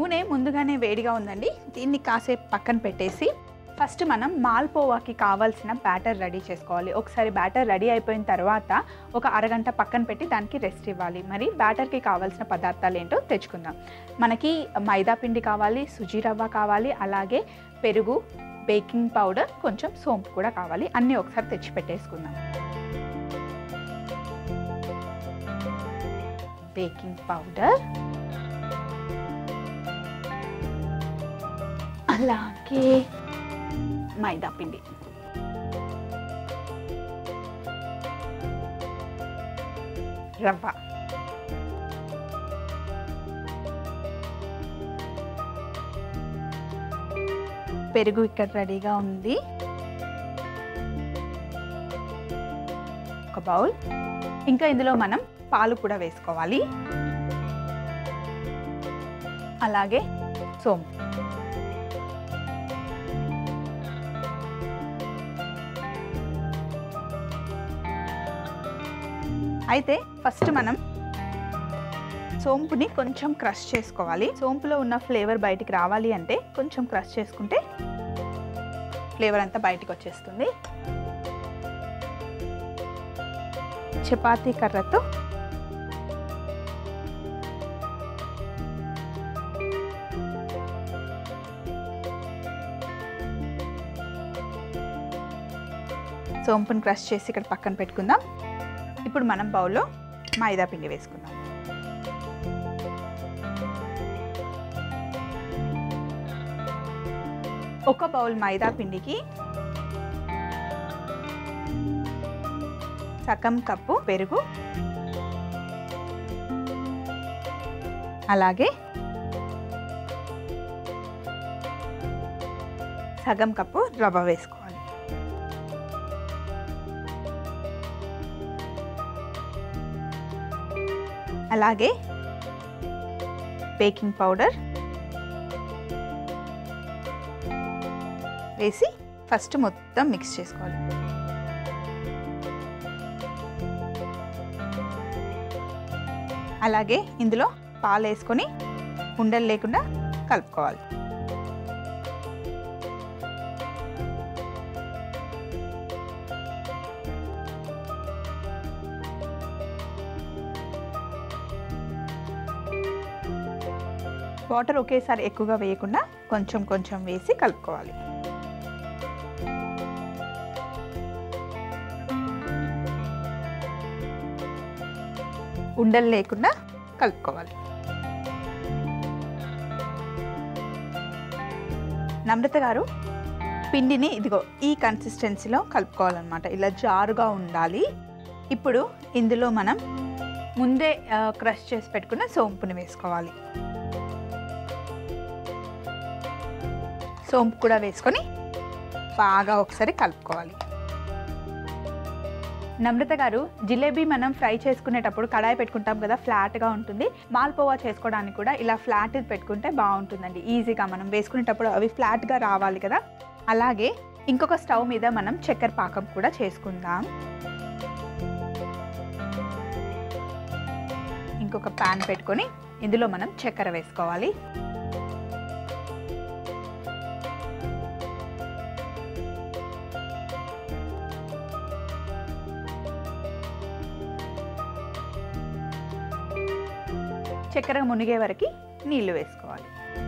నూనె ముందుగానే వేడిగా ఉందండి దీన్ని కాసేపు పక్కన పెట్టేసి ఫస్ట్ మనం మాల్పోవాకి కావాల్సిన బ్యాటర్ రెడీ చేసుకోవాలి ఒకసారి బ్యాటర్ రెడీ అయిపోయిన తర్వాత ఒక అరగంట పక్కన పెట్టి దానికి రెస్ట్ ఇవ్వాలి మరి బ్యాటర్కి కావాల్సిన పదార్థాలు ఏంటో తెచ్చుకుందాం మనకి మైదా పిండి కావాలి సుజీ రవ్వ కావాలి అలాగే పెరుగు బేకింగ్ పౌడర్ కొంచెం సోంపు కూడా కావాలి అన్నీ ఒకసారి తెచ్చి పెట్టేసుకుందాం బేకింగ్ పౌడర్ అలాగే మైదా పిండి రవ్వ పెరుగు ఇక్కడ రెడీగా ఉంది ఒక బౌల్ ఇంకా ఇందులో మనం పాలు కూడా వేసుకోవాలి అలాగే సోంపు అయితే ఫస్ట్ మనం సోంపుని కొంచెం క్రష్ చేసుకోవాలి సోంపులో ఉన్న ఫ్లేవర్ బయటికి రావాలి అంటే కొంచెం క్రష్ చేసుకుంటే ఫ్లేవర్ అంతా బయటికి వచ్చేస్తుంది చపాతీ కర్రతో సోంపుని క్రష్ చేసి ఇక్కడ పక్కన పెట్టుకుందాం ఇప్పుడు మనం బౌల్లో మైదా పిండి వేసుకుందాం ఒక బౌల్ మైదా పిండికి సగం కప్పు పెరుగు అలాగే సగం కప్పు రవ్వ వేసుకోవాలి అలాగే బేకింగ్ పౌడర్ వేసి ఫస్ట్ మొత్తం మిక్స్ చేసుకోవాలి అలాగే ఇందులో పాలు వేసుకొని ఉండలు లేకుండా కలుపుకోవాలి వాటర్ ఒకేసారి ఎక్కువగా వేయకుండా కొంచెం కొంచెం వేసి కలుపుకోవాలి ఉండలు లేకుండా కలుపుకోవాలి నమ్రత గారు పిండిని ఇదిగో ఈ కన్సిస్టెన్సీలో కలుపుకోవాలన్నమాట ఇలా జారుగా ఉండాలి ఇప్పుడు ఇందులో మనం ముందే క్రష్ చేసి పెట్టుకున్న సోంపుని వేసుకోవాలి సోంపు కూడా వేసుకొని బాగా ఒకసారి కలుపుకోవాలి నమ్రత గారు జిలేబీ మనం ఫ్రై చేసుకునేటప్పుడు కడాయి పెట్టుకుంటాం కదా ఫ్లాట్గా ఉంటుంది మాల్పోవా చేసుకోవడానికి కూడా ఇలా ఫ్లాట్ పెట్టుకుంటే బాగుంటుందండి ఈజీగా మనం వేసుకునేటప్పుడు అవి ఫ్లాట్గా రావాలి కదా అలాగే ఇంకొక స్టవ్ మీద మనం చక్కెర పాకం కూడా చేసుకుందాం ఇంకొక ప్యాన్ పెట్టుకొని ఇందులో మనం చక్కెర వేసుకోవాలి చక్కెర మునిగే వరకు నీళ్లు వేసుకోవాలి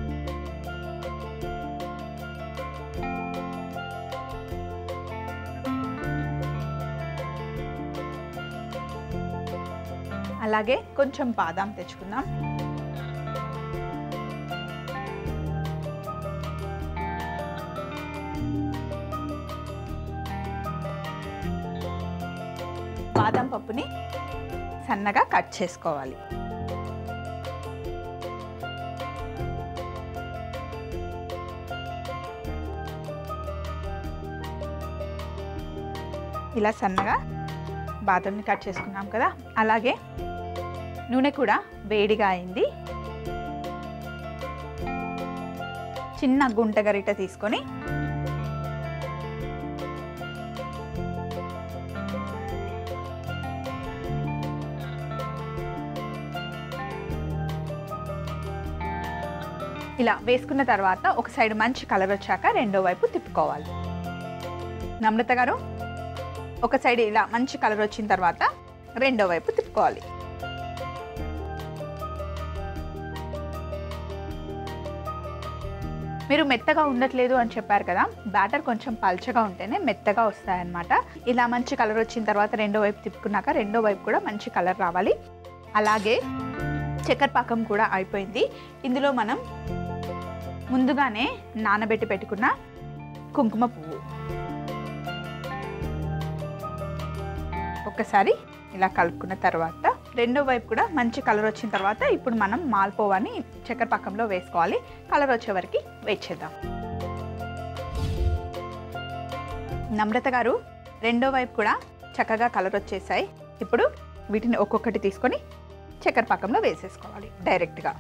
అలాగే కొంచెం బాదాం తెచ్చుకుందాం బాదం పప్పుని సన్నగా కట్ చేసుకోవాలి ఇలా సన్నగా బాదంని కట్ చేసుకున్నాం కదా అలాగే నూనె కూడా వేడిగా అయింది చిన్న గుంట గరిట తీసుకొని ఇలా వేసుకున్న తర్వాత ఒక సైడ్ మంచి కలర్ వచ్చాక రెండో వైపు తిప్పుకోవాలి నమ్రత గారు ఒక సైడ్ ఇలా మంచి కలర్ వచ్చిన తర్వాత రెండో వైపు తిప్పుకోవాలి మీరు మెత్తగా ఉండట్లేదు అని చెప్పారు కదా బ్యాటర్ కొంచెం పల్చగా ఉంటేనే మెత్తగా వస్తాయన్నమాట ఇలా మంచి కలర్ వచ్చిన తర్వాత రెండో వైపు తిప్పుకున్నాక రెండో వైపు కూడా మంచి కలర్ రావాలి అలాగే చక్కెర పాకం కూడా అయిపోయింది ఇందులో మనం ముందుగానే నానబెట్టి పెట్టుకున్న కుంకుమ పువ్వు ఒక్కసారి ఇలా కలుపుకున్న తర్వాత రెండో వైపు కూడా మంచి కలర్ వచ్చిన తర్వాత ఇప్పుడు మనం మాల్పోవాని చక్కెర పాకంలో వేసుకోవాలి కలర్ వచ్చే వరకు వెయిట్ చేద్దాం నమ్రత గారు రెండో వైపు కూడా చక్కగా కలర్ వచ్చేసాయి ఇప్పుడు వీటిని ఒక్కొక్కటి తీసుకొని చక్కెర పాకంలో వేసేసుకోవాలి డైరెక్ట్గా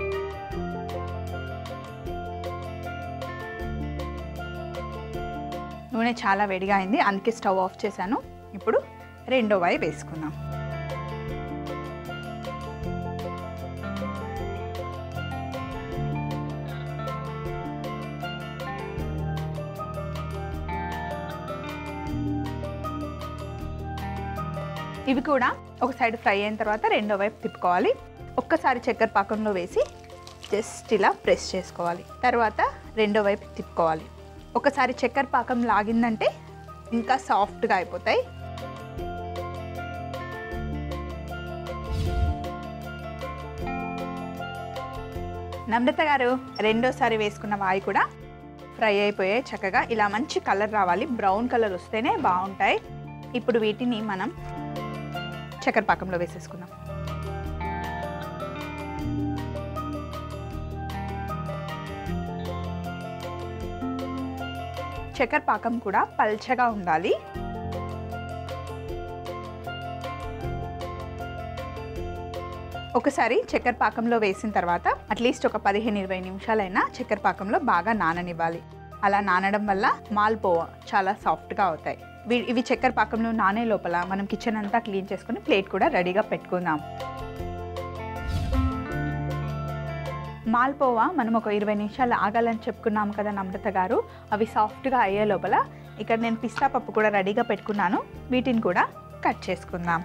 నూనె చాలా వేడిగా అయింది అందుకే స్టవ్ ఆఫ్ చేశాను ఇప్పుడు రెండో వైపు వేసుకుందాం ఇవి కూడా ఒక సైడ్ ఫ్రై అయిన తర్వాత రెండో వైపు తిప్పుకోవాలి ఒక్కసారి చక్కెర పాకంలో వేసి జస్ట్ ఇలా ప్రెస్ చేసుకోవాలి తర్వాత రెండో వైపు తిప్పుకోవాలి ఒకసారి చక్కెర పాకం లాగిందంటే ఇంకా సాఫ్ట్గా అయిపోతాయి నమ్రత గారు రెండోసారి వేసుకున్న వాయి కూడా ఫ్రై అయిపోయాయి చక్కగా ఇలా మంచి కలర్ రావాలి బ్రౌన్ కలర్ వస్తేనే బాగుంటాయి ఇప్పుడు వీటిని మనం చక్కెర పాకంలో వేసేసుకుందాం చక్కెర పాకం కూడా పల్చగా ఉండాలి ఒకసారి చక్కెర పాకంలో వేసిన తర్వాత అట్లీస్ట్ ఒక పదిహేను ఇరవై నిమిషాలైనా చక్కెర పాకంలో బాగా నాననివ్వాలి అలా నానడం వల్ల మాల్పోవ చాలా సాఫ్ట్గా అవుతాయి వీ- ఇవి చక్కెర పాకంలో నానే లోపల మనం కిచెన్ అంతా క్లీన్ చేసుకుని ప్లేట్ కూడా రెడీగా పెట్టుకుందాం మాల్పోవా మనం ఒక ఇరవై నిమిషాలు ఆగాలని చెప్పుకున్నాం కదా నమ్రత గారు అవి సాఫ్ట్గా అయ్యే లోపల ఇక్కడ నేను పిస్తా పప్పు కూడా రెడీగా పెట్టుకున్నాను వీటిని కూడా కట్ చేసుకుందాం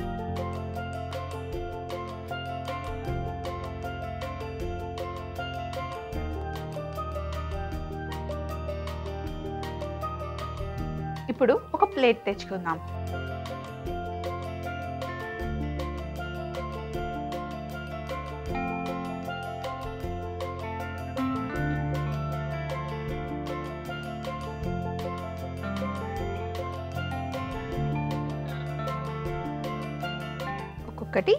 ఇప్పుడు ఒక ప్లేట్ తెచ్చుకుందాం ఒక్కొక్కటి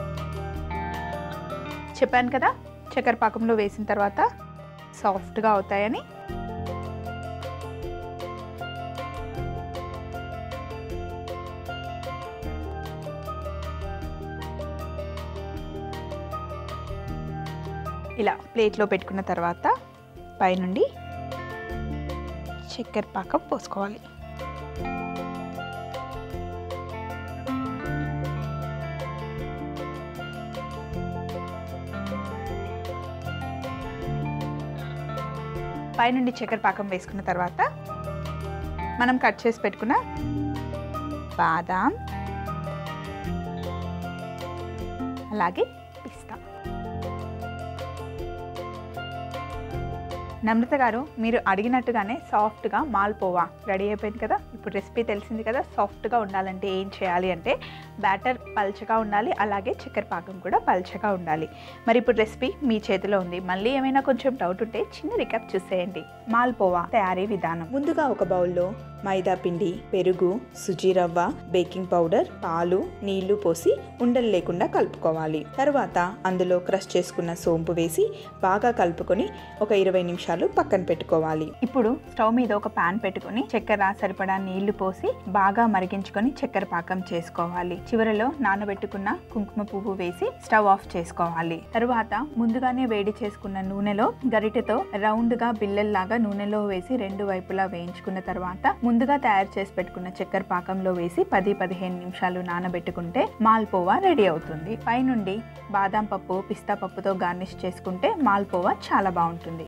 చెప్పాను కదా చక్కెర పాకంలో వేసిన తర్వాత సాఫ్ట్గా అవుతాయని ఇలా ప్లేట్లో పెట్టుకున్న తర్వాత పైనుండి చక్కెర పాకం పోసుకోవాలి పైనుండి చక్కెర పాకం వేసుకున్న తర్వాత మనం కట్ చేసి పెట్టుకున్న బాదాం అలాగే పిస్తా నమ్రత గారు మీరు అడిగినట్టుగానే సాఫ్ట్గా మాల్పోవా రెడీ అయిపోయింది కదా ఇప్పుడు రెసిపీ తెలిసింది కదా సాఫ్ట్గా ఉండాలంటే ఏం చేయాలి అంటే బ్యాటర్ పల్చగా ఉండాలి అలాగే చక్కెర పాకం కూడా పల్చగా ఉండాలి మరి ఇప్పుడు రెసిపీ మీ చేతిలో ఉంది మళ్ళీ ఏమైనా కొంచెం డౌట్ ఉంటే చిన్న రికాప్ చూసేయండి మాల్పోవా తయారీ విధానం ముందుగా ఒక బౌల్లో మైదా పిండి పెరుగు సుజీ రవ్వ బేకింగ్ పౌడర్ పాలు నీళ్లు పోసి ఉండలు లేకుండా కలుపుకోవాలి తర్వాత అందులో క్రష్ చేసుకున్న సోంపు వేసి బాగా కలుపుకొని ఒక ఇరవై నిమిషాలు పక్కన పెట్టుకోవాలి ఇప్పుడు స్టవ్ మీద ఒక పాన్ పెట్టుకొని చక్కెర సరిపడా నీళ్లు పోసి బాగా మరిగించుకొని చక్కెర పాకం చేసుకోవాలి చివరలో నానబెట్టుకున్న కుంకుమ పువ్వు వేసి స్టవ్ ఆఫ్ చేసుకోవాలి తరువాత ముందుగానే వేడి చేసుకున్న నూనెలో గరిటెతో రౌండ్ గా బిల్లల్లాగా నూనెలో వేసి రెండు వైపులా వేయించుకున్న తర్వాత ముందుగా తయారు చేసి పెట్టుకున్న చక్కెర పాకంలో వేసి పది పదిహేను నిమిషాలు నానబెట్టుకుంటే మాల్పోవా రెడీ అవుతుంది పైనుండి బాదం పప్పు పిస్తా పప్పుతో గార్నిష్ చేసుకుంటే మాల్పోవా చాలా బాగుంటుంది